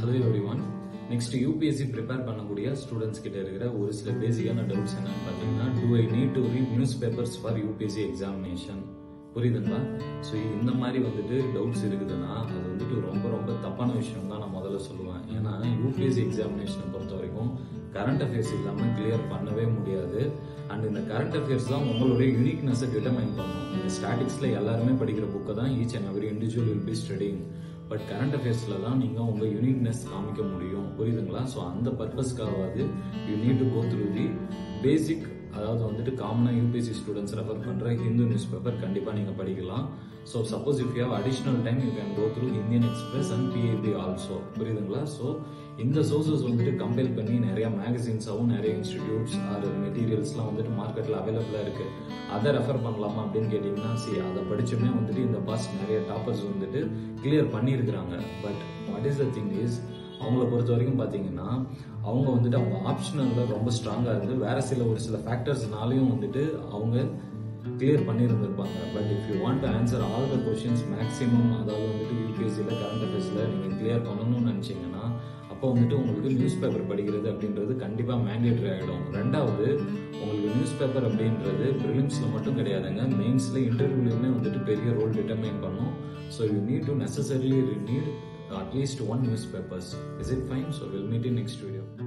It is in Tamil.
hello every one next UPSC prepare பண்ணக்கூடிய ஸ்டூடெண்ட்ஸ் கிட்ட இருக்கிற ஒரு சில பேசிக்கான டவுட்ஸ் என்னன்னு பார்த்தீங்கன்னா do I need to read news papers for UPSC examination புரியுதுங்களா ஸோ இந்த மாதிரி வந்துட்டு டவுட்ஸ் இருக்குதுன்னா அது வந்துட்டு ரொம்ப ரொம்ப தப்பான விஷயம் தான் நான் முதல்ல சொல்லுவேன் ஏன்னா யூபிஎஸ்சி எக்ஸாமினேஷனை பொறுத்த வரைக்கும் கரண்ட் அஃபேர்ஸ் இல்லாமல் கிளியர் பண்ணவே முடியாது அண்ட் இந்த கரண்ட் அஃபேர்ஸ் தான் உங்களுடைய யூனிக்னஸை டிட்டர்மைன் பண்ணும் இந்த ஸ்டாட்டிக்ஸில் எல்லாருமே படிக்கிற புக்கை தான் each and every individual will be studying but current அஃபேர்ஸில் தான் நீங்கள் உங்கள் யூனிக்னஸ் காமிக்க முடியும் புரியுதுங்களா ஸோ அந்த பர்பஸ்க்காவது you need to go through the basic அதாவது வந்துட்டு காமனாக யூபிஎஸ்சி ஸ்டூடெண்ட்ஸ் ரெஃபர் பண்ணுற ஹிந்து நியூஸ் பேப்பர் கண்டிப்பாக நீங்கள் படிக்கலாம் so suppose if you have additional time you can go through Indian Express and PIB also புரியுதுங்களா ஸோ இந்த சோர்சஸ் வந்துட்டு கம்பேர் பண்ணி நிறைய மேகசின்ஸாகவும் நிறைய இன்ஸ்டிடியூட்ஸ் ஆர் மெட்டீரியல்ஸ்லாம் வந்துட்டு மார்க்கெட்டில் அவைலபிளாக இருக்குது அதை ரெஃபர் பண்ணலாமா அப்படின்னு கேட்டிங்கன்னா சி அதை படிச்சுமே வந்துட்டு இந்த பாஸ்ட் நிறைய டாப்பர்ஸ் வந்துட்டு கிளியர் பண்ணியிருக்கிறாங்க but what is the thing is அவங்கள பொறுத்த வரைக்கும் பார்த்தீங்கன்னா அவங்க வந்துட்டு அவங்க ஆப்ஷனலில் ரொம்ப ஸ்ட்ராங்காக இருந்து வேற சில ஒரு சில ஃபேக்டர்ஸ்னாலையும் வந்துட்டு அவங்க கிளியர் பண்ணியிருந்திருப்பாங்க but if you want to answer all the questions maximum அதாவது வந்துட்டு யூபிஎஸ்சியில் கரண்ட் அஃபேர்ஸில் நீங்கள் கிளியர் பண்ணணும்னு நினச்சிங்கன்னா அப்போ வந்துட்டு உங்களுக்கு நியூஸ் பேப்பர் படிக்கிறது அப்படின்றது கண்டிப்பாக மேண்டேட்ரி ஆகிடும் ரெண்டாவது உங்களுக்கு நியூஸ் பேப்பர் அப்படின்றது ப்ரிலிம்ஸில் மட்டும் கிடையாதுங்க மெயின்ஸில் இன்டர்வியூலையுமே வந்துட்டு பெரிய ரோல் டிட்டர்மைன் பண்ணும் so you need to necessarily need at least one news papers is it fine so will meet in next video